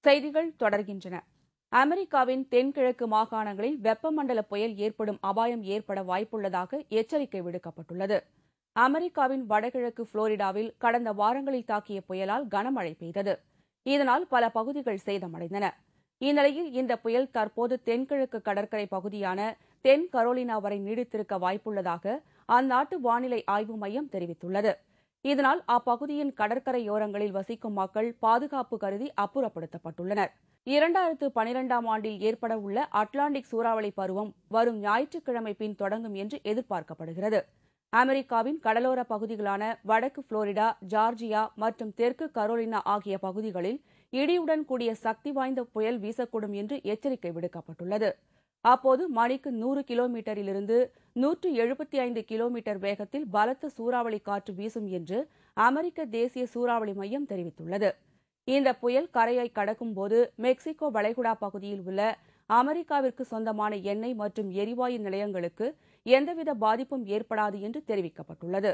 செய்திகள் தொடர்கின்றன அமெரிக்காவின் தென்கிழக்கு மாகாணங்களில் வெப்பமண்டல புயல் ஏற்படும் அபாயம் ஏற்பட வாய்ப்புள்ளதாக எச்சரிக்கை விடுக்கப்பட்டுள்ளது அமெரிக்காவின் வடகிழக்கு புளோரிடாவில் கடந்த வாரங்களில் தாக்கிய புயலால் கனமழை பெய்தது இதனால் பல பகுதிகள் சேதமடைந்தன இந்நிலையில் இந்த புயல் தற்போது தென்கிழக்கு கடற்கரை பகுதியான தென் கரோலினா வரை நீடித்திருக்க வாய்ப்புள்ளதாக அந்நாட்டு வானிலை ஆய்வு மையம் தெரிவித்துள்ளது இதனால் அப்பகுதியின் கடற்கரையோரங்களில் வசிக்கும் மக்கள் பாதுகாப்பு கருதி அப்புறப்படுத்தப்பட்டுள்ளனர் இரண்டாயிரத்து பனிரெண்டாம் ஆண்டில் ஏற்பட உள்ள அட்லாண்டிக் சூறாவளி பருவம் வரும் ஞாயிற்றுக்கிழமை பின் தொடங்கும் என்று எதிர்பார்க்கப்படுகிறது அமெரிக்காவின் கடலோர பகுதிகளான வடக்கு புளோரிடா ஜார்ஜியா மற்றும் தெற்கு கரோலினா ஆகிய பகுதிகளில் இடியுடன் கூடிய சக்தி வாய்ந்த புயல் வீசக்கூடும் என்று எச்சரிக்கை விடுக்கப்பட்டுள்ளது அப்போது மணிக்கு நூறு கிலோமீட்டரிலிருந்து நூற்று எழுபத்தி ஐந்து கிலோமீட்டர் வேகத்தில் பலத்த சூறாவளி காற்று வீசும் என்று அமெரிக்க தேசிய சூறாவளி மையம் தெரிவித்துள்ளது இந்த புயல் கரையை கடக்கும்போது மெக்சிகோ வளைகுடா பகுதியில் உள்ள அமெரிக்காவிற்கு சொந்தமான எண்ணெய் மற்றும் எரிவாயு நிலையங்களுக்கு எந்தவித பாதிப்பும் ஏற்படாது என்று தெரிவிக்கப்பட்டுள்ளது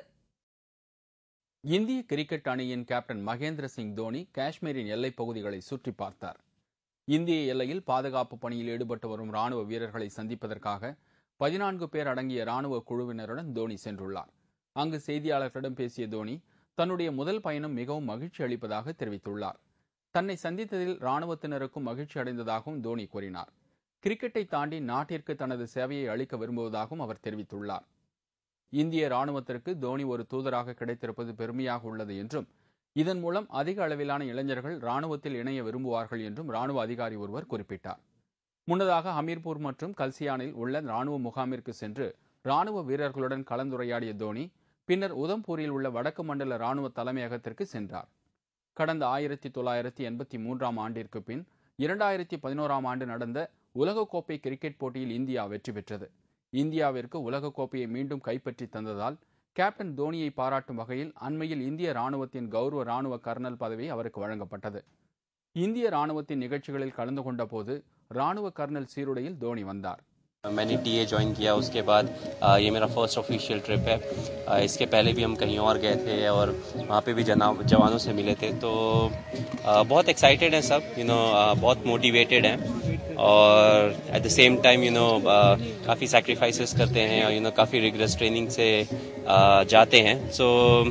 இந்திய கிரிக்கெட் அணியின் கேப்டன் மகேந்திர சிங் தோனி காஷ்மீரின் எல்லைப் பகுதிகளை சுற்றி பார்த்தார் இந்திய எல்லையில் பாதுகாப்பு பணியில் ஈடுபட்டு வரும் ராணுவ வீரர்களை சந்திப்பதற்காக பதினான்கு பேர் அடங்கிய ராணுவ குழுவினருடன் தோனி சென்றுள்ளார் அங்கு செய்தியாளர்களிடம் பேசிய தோனி தன்னுடைய முதல் பயணம் மிகவும் மகிழ்ச்சி அளிப்பதாக தெரிவித்துள்ளார் தன்னை சந்தித்ததில் ராணுவத்தினருக்கும் மகிழ்ச்சி அடைந்ததாகவும் தோனி கூறினார் கிரிக்கெட்டை தாண்டி நாட்டிற்கு தனது சேவையை அளிக்க விரும்புவதாகவும் அவர் தெரிவித்துள்ளார் இந்திய ராணுவத்திற்கு தோனி ஒரு தூதராக கிடைத்திருப்பது பெருமையாக உள்ளது என்றும் இதன் மூலம் அதிக அளவிலான இளைஞர்கள் ராணுவத்தில் இணைய விரும்புவார்கள் என்றும் ராணுவ அதிகாரி ஒருவர் குறிப்பிட்டார் முன்னதாக ஹமீர்பூர் மற்றும் கல்சியானில் உள்ள ராணுவ முகாமிற்கு சென்று ராணுவ வீரர்களுடன் கலந்துரையாடிய தோனி பின்னர் உதம்பூரில் உள்ள வடக்கு மண்டல ராணுவ தலைமையகத்திற்கு சென்றார் கடந்த ஆயிரத்தி தொள்ளாயிரத்தி எண்பத்தி மூன்றாம் ஆண்டிற்கு பின் இரண்டாயிரத்தி பதினோராம் ஆண்டு நடந்த உலகக்கோப்பை கிரிக்கெட் போட்டியில் இந்தியா வெற்றி பெற்றது இந்தியாவிற்கு உலகக்கோப்பையை மீண்டும் கைப்பற்றி தந்ததால் கேப்டன் தோனியை பாராட்டும் வகையில் அண்மையில் இந்திய ராணுவத்தின் கௌரவ ராணுவ கர்னல் பதவி அவருக்கு வழங்கப்பட்டது இந்திய ராணுவத்தின் நிகழ்ச்சிகளில் கலந்து கொண்ட போது ராணுவ கர்னல் சீருடையில் தோனி வந்தார் मैंने टीए ज्वाइन किया उसके बाद आ, ये मेरा फर्स्ट ऑफिशियल ट्रिप है आ, इसके पहले भी हम कहीं और गए थे और वहाँ पे भी जना जवानों से मिले थे तो आ, बहुत एक्साइटेड हैं सब यू नो बहुत मोटिवेटेड हैं और at the same time you know काफ़ी सेक्रीफाइसेस करते हैं और यू नो काफ़ी रिग्रेस ट्रेनिंग से आ, जाते हैं so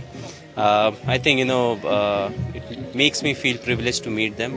I think you know it makes me feel privilege to meet them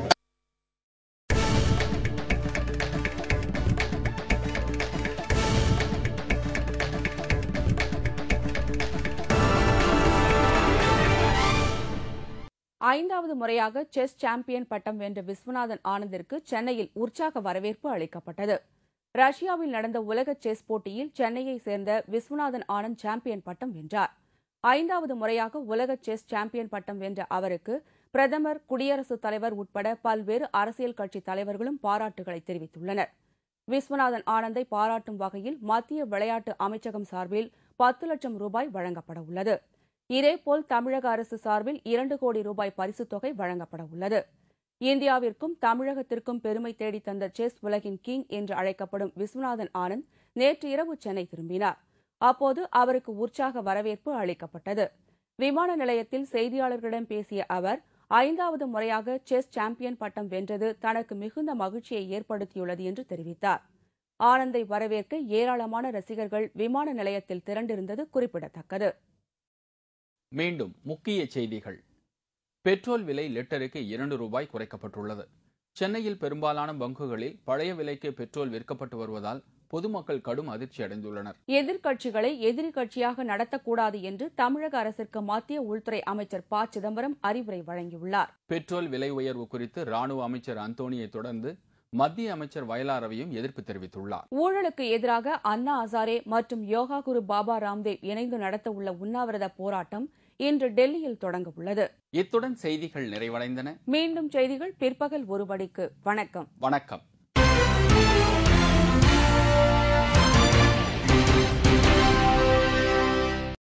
ஐந்தாவது முறையாக செஸ் சாம்பியன் பட்டம் வென்ற விஸ்வநாதன் ஆனந்திற்கு சென்னையில் உற்சாக வரவேற்பு அளிக்கப்பட்டது ரஷ்யாவில் நடந்த உலக செஸ் போட்டியில் சென்னையை சேர்ந்த விஸ்வநாதன் ஆனந்த் சாம்பியன் பட்டம் வென்றார் ஐந்தாவது முறையாக உலக செஸ் சாம்பியன் பட்டம் வென்ற அவருக்கு பிரதமர் குடியரசுத் தலைவர் உட்பட பல்வேறு அரசியல் கட்சி தலைவர்களும் பாராட்டுகளை தெரிவித்துள்ளனர் விஸ்வநாதன் ஆனந்தை பாராட்டும் வகையில் மத்திய விளையாட்டு அமைச்சகம் சார்பில் பத்து லட்சம் ரூபாய் வழங்கப்பட உள்ளது இதேபோல் தமிழக அரசு சார்பில் இரண்டு கோடி ரூபாய் பரிசுத் தொகை வழங்கப்பட உள்ளது இந்தியாவிற்கும் தமிழகத்திற்கும் பெருமை தேடி தந்த செஸ் உலகின் கிங் என்று அழைக்கப்படும் விஸ்வநாதன் ஆனந்த் நேற்று இரவு சென்னை திரும்பினார் அப்போது அவருக்கு உற்சாக வரவேற்பு அளிக்கப்பட்டது விமான நிலையத்தில் செய்தியாளர்களிடம் பேசிய அவர் ஐந்தாவது முறையாக செஸ் சாம்பியன் பட்டம் வென்றது தனக்கு மிகுந்த மகிழ்ச்சியை ஏற்படுத்தியுள்ளது என்று தெரிவித்தார் ஆனந்தை வரவேற்க ஏராளமான ரசிகர்கள் விமான நிலையத்தில் திரண்டிருந்தது குறிப்பிடத்தக்கது மீண்டும் முக்கிய செய்திகள் பெட்ரோல் விலை லிட்டருக்கு இரண்டு ரூபாய் குறைக்கப்பட்டுள்ளது சென்னையில் பெரும்பாலான பங்குகளில் பழைய விலைக்கு பெட்ரோல் விற்கப்பட்டு வருவதால் பொதுமக்கள் கடும் அதிர்ச்சி அடைந்துள்ளனர் எதிர்க்கட்சிகளை எதிரி கட்சியாக நடத்தக்கூடாது என்று தமிழக அரசிற்கு மத்திய உள்துறை அமைச்சர் ப சிதம்பரம் அறிவுரை வழங்கியுள்ளார் பெட்ரோல் விலை உயர்வு குறித்து ராணுவ அமைச்சர் அந்தோனியை தொடர்ந்து மத்திய அமைச்சர் வயலாரவையும் எதிர்ப்பு தெரிவித்துள்ளார் ஊழலுக்கு எதிராக அண்ணா ஹசாரே மற்றும் யோகா குரு பாபா ராம்தேவ் இணைந்து நடத்த உள்ள உண்ணாவிரத போராட்டம் இன்று டெல்லியில் தொடங்க உள்ளது இத்துடன் செய்திகள் நிறைவடைந்தன மீண்டும் செய்திகள் பிற்பகல் ஒரு மணிக்கு வணக்கம் வணக்கம்